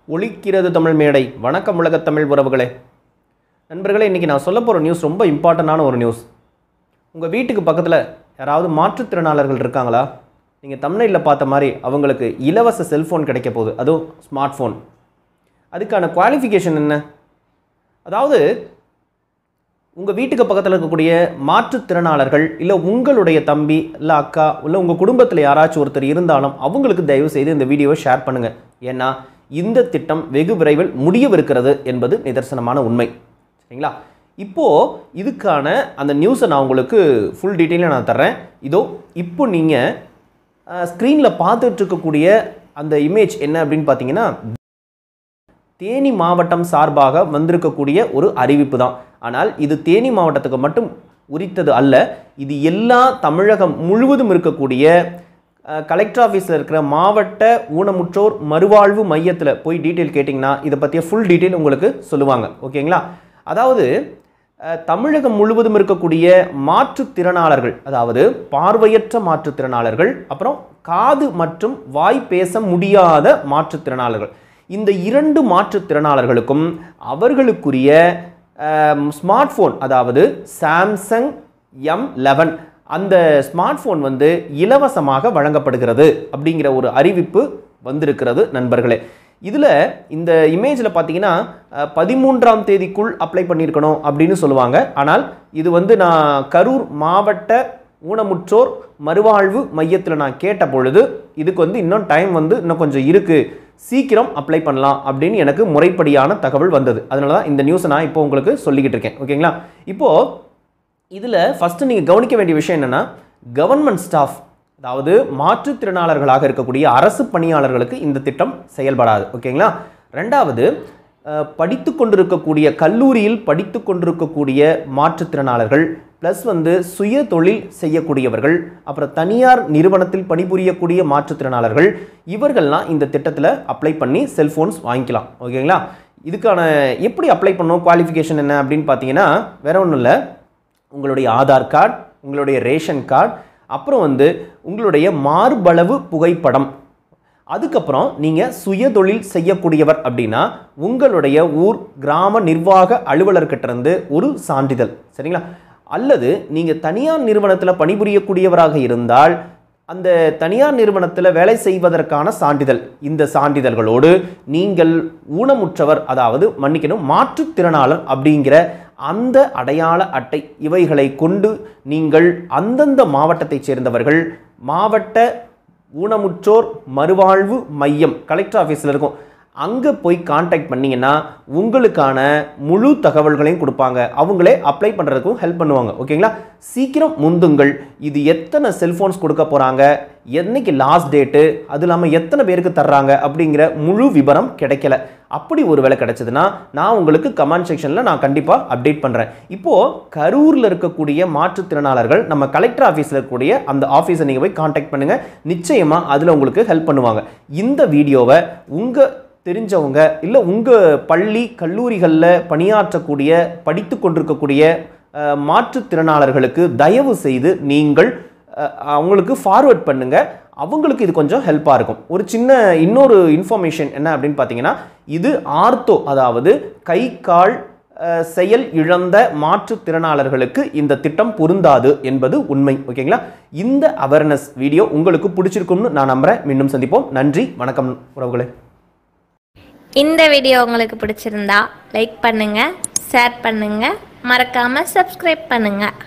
ஒலிக்கிறது தமிழ் மேடை வணக்கம் உலக தமிழ் உறவுகளே நண்பர்களே இன்றைக்கி நான் சொல்ல போகிற நியூஸ் ரொம்ப இம்பார்ட்டண்டான ஒரு நியூஸ் உங்கள் வீட்டுக்கு பக்கத்தில் யாராவது மாற்றுத்திறனாளர்கள் இருக்காங்களா நீங்கள் தமிழ்நாட்டில் பார்த்த மாதிரி அவங்களுக்கு இலவச செல்ஃபோன் கிடைக்க போகுது அதுவும் ஸ்மார்ட் ஃபோன் அதுக்கான குவாலிஃபிகேஷன் என்ன அதாவது உங்கள் வீட்டுக்கு பக்கத்தில் இருக்கக்கூடிய மாற்றுத்திறனாளர்கள் இல்லை உங்களுடைய தம்பி இல்லை அக்கா இல்லை உங்கள் குடும்பத்தில் யாராச்சும் ஒருத்தர் இருந்தாலும் அவங்களுக்கு தயவு செய்து இந்த வீடியோவை ஷேர் பண்ணுங்கள் ஏன்னா இந்த திட்டம் வெகு விரைவில் முடியவிருக்கிறது என்பது நிதர்சனமான உண்மை சரிங்களா இப்போது இதுக்கான அந்த நியூஸை நான் உங்களுக்கு ஃபுல் டீட்டெயிலாக நான் தர்றேன் இதோ இப்போ நீங்கள் ஸ்க்ரீனில் பார்த்துட்டு இருக்கக்கூடிய அந்த இமேஜ் என்ன அப்படின்னு பார்த்தீங்கன்னா தேனி மாவட்டம் சார்பாக வந்திருக்கக்கூடிய ஒரு அறிவிப்பு தான் ஆனால் இது தேனி மாவட்டத்துக்கு மட்டும் உரித்தது அல்ல இது எல்லா தமிழகம் முழுவதும் இருக்கக்கூடிய அஹ், கலெக்டர் ஆஃபீஸில் இருக்கிற மாவட்ட ஊனமுற்றோர் மறுவாழ்வு மையத்தில் போய் டீட்டெயில் கேட்டிங்கன்னா இதை பற்றிய ஃபுல் டீட்டெயில் உங்களுக்கு சொல்லுவாங்க ஓகேங்களா அதாவது அஹ், தமிழகம் முழுவதும் இருக்கக்கூடிய மாற்றுத்திறனாளர்கள் அதாவது பார்வையற்ற மாற்றுத்திறனாளர்கள் அப்புறம் காது மற்றும் வாய் பேச முடியாத மாற்றுத்திறனாளர்கள் இந்த இரண்டு மாற்றுத்திறனாளர்களுக்கும் அவர்களுக்குரிய ஸ்மார்ட் ஃபோன் அதாவது சாம்சங் எம் லெவன் அந்த ஸ்மார்ட் ஃபோன் வந்து இலவசமாக வழங்கப்படுகிறது அப்படிங்கிற ஒரு அறிவிப்பு வந்திருக்கிறது நண்பர்களே இதில் இந்த இமேஜில் பார்த்தீங்கன்னா அஹ், பதிமூன்றாம் தேதிக்குள் அப்ளை பண்ணியிருக்கணும் அப்படின்னு சொல்லுவாங்க ஆனால் இது வந்து நான் கரூர் மாவட்ட ஊனமுற்றோர் மறுவாழ்வு மையத்தில் நான் கேட்ட பொழுது இதுக்கு வந்து இன்னும் டைம் வந்து இன்னும் கொஞ்சம் இருக்குது சீக்கிரம் அப்ளை பண்ணலாம் அப்படின்னு எனக்கு முறைப்படியான தகவல் வந்தது அதனால தான் இந்த நியூஸை நான் இப்போ உங்களுக்கு சொல்லிக்கிட்டு இருக்கேன் ஓகேங்களா இப்போது இதில் ஃபஸ்ட்டு நீங்கள் கவனிக்க வேண்டிய விஷயம் என்னென்னா கவர்மெண்ட் ஸ்டாஃப் அதாவது மாற்றுத்திறனாளர்களாக இருக்கக்கூடிய அரசு பணியாளர்களுக்கு இந்த திட்டம் செயல்படாது ஓகேங்களா ரெண்டாவது அஹ், படித்து கொண்டிருக்கக்கூடிய கல்லூரியில் படித்து கொண்டிருக்கக்கூடிய மாற்றுத்திறனாளர்கள் ப்ளஸ் வந்து சுய தொழில் செய்யக்கூடியவர்கள் அப்புறம் தனியார் நிறுவனத்தில் பணிபுரியக்கூடிய மாற்றுத்திறனாளர்கள் இவர்கள்லாம் இந்த திட்டத்தில் அப்ளை பண்ணி செல்ஃபோன்ஸ் வாங்கிக்கலாம் ஓகேங்களா இதுக்கான எப்படி அப்ளை பண்ணணும் குவாலிஃபிகேஷன் என்ன அப்படின்னு பார்த்தீங்கன்னா வேற ஒன்றும் இல்லை உங்களுடைய ஆதார் கார்டு உங்களுடைய ரேஷன் கார்டு அப்புறம் வந்து உங்களுடைய மார்பளவு புகைப்படம் அதுக்கப்புறம் நீங்கள் சுயதொழில் செய்யக்கூடியவர் அப்படின்னா உங்களுடைய ஊர் கிராம நிர்வாக அலுவலர்கிட்ட இருந்து ஒரு சான்றிதழ் சரிங்களா அல்லது நீங்கள் தனியார் நிறுவனத்தில் பணிபுரியக்கூடியவராக இருந்தால் அந்த தனியார் நிறுவனத்தில் வேலை செய்வதற்கான சான்றிதழ் இந்த சான்றிதழ்களோடு நீங்கள் ஊனமுற்றவர் அதாவது மன்னிக்கணும் மாற்றுத்திறனாளர் அப்படிங்கிற அந்த அடையாள அட்டை இவைகளை கொண்டு நீங்கள் அந்தந்த மாவட்டத்தைச் சேர்ந்தவர்கள் மாவட்ட ஊனமுற்றோர் மறுவாழ்வு மையம் கலெக்டர் ஆஃபீஸில் இருக்கும் அங்கே போய் காண்டாக்ட் பண்ணீங்கன்னா உங்களுக்கான முழு தகவல்களையும் கொடுப்பாங்க அவங்களே அப்ளை பண்ணுறதுக்கும் ஹெல்ப் பண்ணுவாங்க ஓகேங்களா சீக்கிரம் முந்துங்கள் இது எத்தனை செல்ஃபோன்ஸ் கொடுக்க போகிறாங்க என்னைக்கு லாஸ்ட் டேட்டு அது இல்லாமல் எத்தனை பேருக்கு தர்றாங்க அப்படிங்கிற முழு விவரம் கிடைக்கல அப்படி ஒரு வேலை கிடைச்சதுன்னா நான் உங்களுக்கு கமெண்ட் செக்ஷனில் நான் கண்டிப்பாக அப்டேட் பண்ணுறேன் இப்போது கரூரில் இருக்கக்கூடிய மாற்றுத்திறனாளர்கள் நம்ம கலெக்டர் ஆஃபீஸில் இருக்கக்கூடிய அந்த ஆஃபீஸை நீங்கள் போய் காண்டாக்ட் பண்ணுங்கள் நிச்சயமாக அதில் உங்களுக்கு ஹெல்ப் பண்ணுவாங்க இந்த வீடியோவை உங்கள் தெரிஞ்சவங்க இல்லை உங்கள் பள்ளி கல்லூரிகளில் பணியாற்றக்கூடிய படித்து கொண்டிருக்கக்கூடிய அஹ், மாற்றுத்திறனாளர்களுக்கு தயவு செய்து நீங்கள் அஹ், அவங்களுக்கு ஃபார்வர்ட் பண்ணுங்கள் அவங்களுக்கு இது கொஞ்சம் ஹெல்ப்பாக இருக்கும் ஒரு சின்ன இன்னொரு இன்ஃபர்மேஷன் என்ன அப்படின்னு பார்த்தீங்கன்னா இது ஆர்த்தோ அதாவது கை கால் அஹ், செயல் இழந்த மாற்றுத்திறனாளர்களுக்கு இந்த திட்டம் பொருந்தாது என்பது உண்மை ஓகேங்களா இந்த அவேர்னஸ் வீடியோ உங்களுக்கு பிடிச்சிருக்கும்னு நான் நம்புகிறேன் மீண்டும் சந்திப்போம் நன்றி வணக்கம் உறவுகளே இந்த வீடியோ உங்களுக்கு பிடிச்சிருந்தா லைக் பண்ணுங்க ஷேர் பண்ணுங்க மறக்காம சப்ஸ்கிரைப் பண்ணுங்க